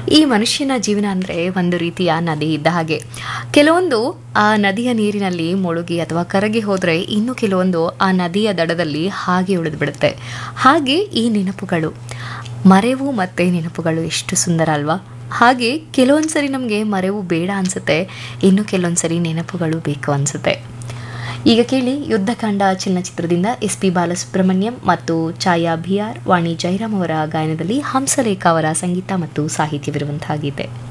ಈ ಮನುಷ್ಯನ ಜೀವನ ಅಂದರೆ ಒಂದು ರೀತಿಯ ನದಿ ಇದ್ದ ಹಾಗೆ ಕೆಲವೊಂದು ಆ ನದಿಯ ನೀರಿನಲ್ಲಿ ಮುಳುಗಿ ಅಥವಾ ಕರಗಿ ಹೋದರೆ ಇನ್ನು ಕೆಲವೊಂದು ಆ ನದಿಯ ದಡದಲ್ಲಿ ಹಾಗೆ ಉಳಿದು ಬಿಡುತ್ತೆ ಹಾಗೆ ಈ ನೆನಪುಗಳು ಮರೆವು ಮತ್ತು ನೆನಪುಗಳು ಎಷ್ಟು ಸುಂದರ ಅಲ್ವಾ ಹಾಗೆ ಕೆಲವೊಂದು ಸರಿ ನಮಗೆ ಮರೆವು ಬೇಡ ಅನಿಸುತ್ತೆ ಇನ್ನು ಕೆಲವೊಂದು ಸರಿ ನೆನಪುಗಳು ಬೇಕು ಅನಿಸುತ್ತೆ ಈಗ ಕೇಳಿ ಯುದ್ಧಕಾಂಡ ಚಲನಚಿತ್ರದಿಂದ ಎಸ್ ಪಿ ಬಾಲಸುಬ್ರಹ್ಮಣ್ಯಂ ಮತ್ತು ಛಾಯಾ ಬಿಆರ್ ವಾಣಿ ಜೈರಾಮ್ ಅವರ ಗಾಯನದಲ್ಲಿ ಹಂಸಲೇಖ ಅವರ ಸಂಗೀತ ಮತ್ತು ಸಾಹಿತ್ಯವಿರುವಂತಹ ಗೀತೆ